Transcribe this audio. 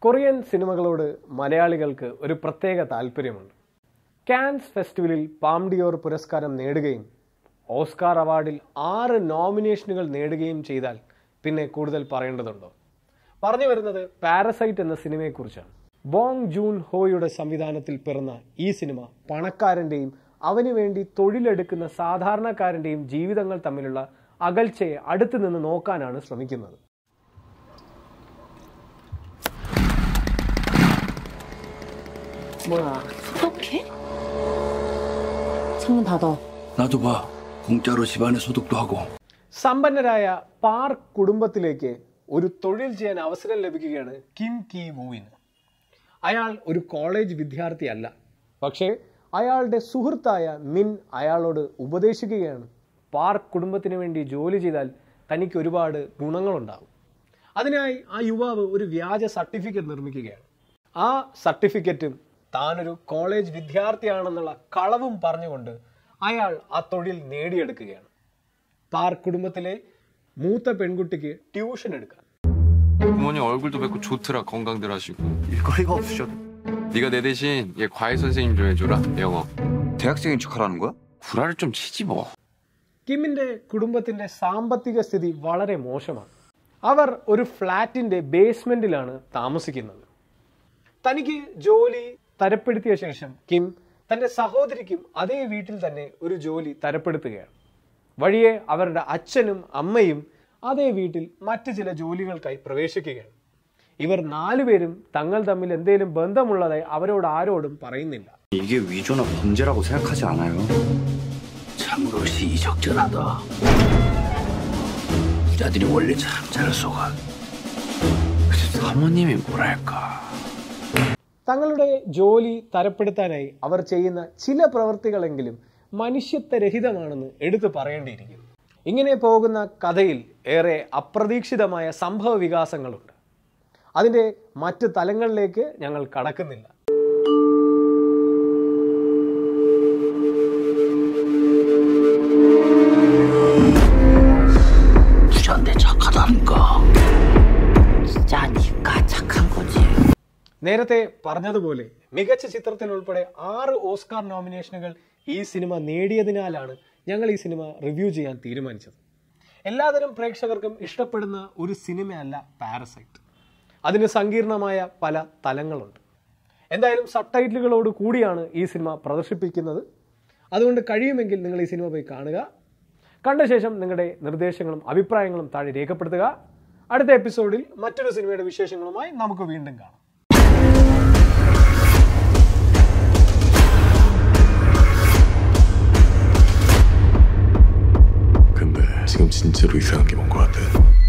Korean സിനിമകളോട് മലയാളികൾക്ക് ഒരു പ്രത്യേക താല്പര്യമുണ്ട് കാൻസ് ഫെസ്റ്റിവലിൽ പാംഡിയോർ പുരസ്കാരം നേടുകയും ഓസ്കാർ അവാർഡിൽ ആറ് നോമിനേഷനുകൾ നേടുകയും ചെയ്താൽ പിന്നെ കൂടുതൽ പറയേണ്ടതുണ്ടോ പറഞ്ഞു വരുന്നത് പാരസൈറ്റ് എന്ന സിനിമയെക്കുറിച്ചാണ് ബോങ് ജൂൺ ഹോയുടെ സംവിധാനത്തിൽ പിറന്ന ഈ സിനിമ പണക്കാരന്റെയും അവന് വേണ്ടി തൊഴിലെടുക്കുന്ന സാധാരണക്കാരന്റെയും ജീവിതങ്ങൾ തമ്മിലുള്ള അകൽച്ചയെ അടുത്തു നിന്ന് നോക്കാനാണ് ശ്രമിക്കുന്നത് 뭐야, 소독해? 창문 닫아. 나도 봐. 공짜로 집안에 소독도 하고. സമ്പന്നരായ പാർക്ക് കുടുംബത്തിലേക്ക് ഒരു തൊഴിൽ ചെയ്യാൻ അവസരം ലഭിക്കുകയാണ് കിം കി വൂവിന് അയാൾ ഒരു കോളേജ് വിദ്യാർത്ഥിയല്ല പക്ഷേ അയാളുടെ സുഹൃത്തായ മിൻ അയാളോട് ഉപദേശിക്കുകയാണ് പാർക്ക് കുടുംബത്തിന് വേണ്ടി ജോലി ചെയ്താൽ തനിക്ക് ഒരുപാട് ഗുണങ്ങളുണ്ടാകും അതിനായി ആ യുവാവ് ഒരു വ്യാജ സർട്ടിഫിക്കറ്റ് നിർമ്മിക്കുകയാണ് ആ സർട്ടിഫിക്കറ്റും താനൊരു കോളേജ് വിദ്യാർത്ഥിയാണെന്നുള്ള കളവും പറഞ്ഞുകൊണ്ട് അയാൾ ആ തൊഴിൽ നേടിയെടുക്കുകയാണ് പാർക്ക് കുടുംബത്തിലെ മൂത്ത പെൺകുട്ടിക്ക് ട്യൂഷൻ എടുക്കാൻ 부모님 얼굴도 뵙고 좋더라 건강들 하시고 일거리가 없으셔도 네가 내 대신 얘 과외 선생님 좀 해줘라 영어 대학생인 척하라는 거야? 구라를 좀 치지 뭐 കിമ്മിന്റെ കുടുംബത്തിന്റെ സാമ്പത്തിക സ്ഥിതി വളരെ മോശമാണ് അവർ ഒരു ഫ്ലാറ്റിന്റെ ബേസ്മെന്റിലാണ് താമസിക്കുന്നത് തനിക്ക് ജോലി തരപ്പെടുത്തിയ ശേഷം കിം തന്റെ സഹോദരിക്കും അതേ വീട്ടിൽ തന്നെ ഒരു ജോലി തരപ്പെടുത്തുകയാണ് വഴിയെ അവരുടെ അച്ഛനും അമ്മയും അതേ വീട്ടിൽ മറ്റ് ചില ജോലികൾക്കായി പ്രവേശിക്കുകയാണ് ഇവർ നാലുപേരും തങ്ങൾ തമ്മിൽ എന്തെങ്കിലും ബന്ധമുള്ളതായി അവരോട് ആരോടും പറയുന്നില്ല 이게 위조나 범죄라고 생각하지 않아요? 참으로 시의적절하다. 부자들이 원래 참 잘 속아. 사모님이 뭐랄까. തങ്ങളുടെ ജോലി തരപ്പെടുത്താനായി അവർ ചെയ്യുന്ന ചില പ്രവൃത്തികളെങ്കിലും മനുഷ്യത്വരഹിതമാണെന്ന് എടുത്തു പറയേണ്ടിയിരിക്കുന്നു ഇങ്ങനെ പോകുന്ന കഥയിൽ ഏറെ അപ്രതീക്ഷിതമായ സംഭവ വികാസങ്ങളുണ്ട് അതിൻ്റെ മറ്റ് തലങ്ങളിലേക്ക് ഞങ്ങൾ കടക്കുന്നില്ല 부자인데 착하다니까. 진짜 니가 착한 거지. നേരത്തെ പറഞ്ഞതുപോലെ മികച്ച ചിത്രത്തിൽ ഉൾപ്പെടെ ആറ് ഓസ്കാർ നോമിനേഷനുകൾ ഈ സിനിമ നേടിയതിനാലാണ് ഞങ്ങൾ ഈ സിനിമ റിവ്യൂ ചെയ്യാൻ തീരുമാനിച്ചത് എല്ലാതരം പ്രേക്ഷകർക്കും ഇഷ്ടപ്പെടുന്ന ഒരു സിനിമയല്ല പാരസൈറ്റ് അതിന് സങ്കീർണമായ പല തലങ്ങളുണ്ട് എന്തായാലും സബ് ടൈറ്റിലുകളോട് കൂടിയാണ് ഈ സിനിമ പ്രദർശിപ്പിക്കുന്നത് അതുകൊണ്ട് കഴിയുമെങ്കിൽ നിങ്ങൾ ഈ സിനിമ പോയി കാണുക കണ്ട ശേഷം നിങ്ങളുടെ നിർദ്ദേശങ്ങളും അഭിപ്രായങ്ങളും താഴെ രേഖപ്പെടുത്തുക അടുത്ത എപ്പിസോഡിൽ മറ്റൊരു സിനിമയുടെ വിശേഷങ്ങളുമായി നമുക്ക് വീണ്ടും കാണാം 근데 지금 진짜로 이상한 게 뭔 것 같아.